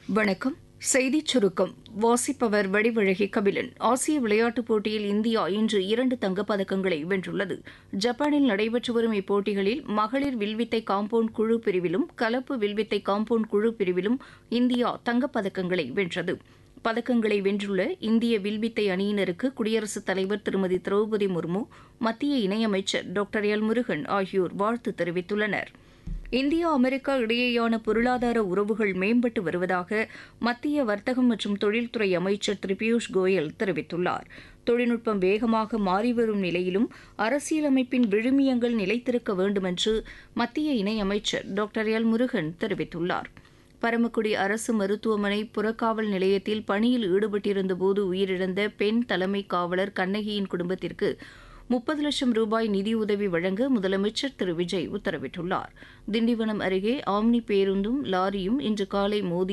வணக்கம் செய்திச் சுருக்கம் வாசிப்பவர் வடிவழகி கபிலன் ஆசிய விளையாட்டுப் போட்டியில் இந்தியா இன்று இரண்டு தங்கப்பதக்கங்களை வென்றுள்ளது ஜப்பானில் நடைபெற்று வரும் இப்போட்டிகளில் மகளிர் வில்வித்தை காம்பவுண்ட் குழு பிரிவிலும் கலப்பு வில்வித்தை காம்பவுண்ட் குழு பிரிவிலும் இந்தியா தங்கப்பதக்கங்களை வென்றது பதக்கங்களை வென்றுள்ள இந்திய வில்வித்தை அணியினருக்கு குடியரசுத் தலைவர் திருமதி திரௌபதி முர்மு மத்திய இணையமைச்சர் டாக்டர் எல் முருகன் ஆகியோர் வாழ்த்து தெரிவித்துள்ளனா் இந்தியா அமெரிக்கா இடையேயான பொருளாதார உறவுகள் மேம்பட்டு வருவதாக மத்திய வர்த்தகம் மற்றும் தொழில்துறை அமைச்சர் திரு பியூஷ் கோயல் தெரிவித்துள்ளார் தொழில்நுட்பம் வேகமாக மாறிவரும் நிலையிலும் அரசியலமைப்பின் விழுமியங்கள் நிலைத்திருக்க வேண்டுமென்று மத்திய இணையமைச்சர் டாக்டர் எல் முருகன் தெரிவித்துள்ளார் பரமக்குடி அரசு மருத்துவமனை புறக்காவல் நிலையத்தில் பணியில் ஈடுபட்டிருந்தபோது உயிரிழந்த பெண் தலைமை காவலர் கண்ணகியின் குடும்பத்திற்கு முப்பது லட்சம் ரூபாய் நிதியுதவி வழங்க முதலமைச்சர் திரு விஜய் உத்தரவிட்டுள்ளார் திண்டிவனம் அருகே ஆம்னி பேருந்தும் லாரியும் இன்று காலை மோதி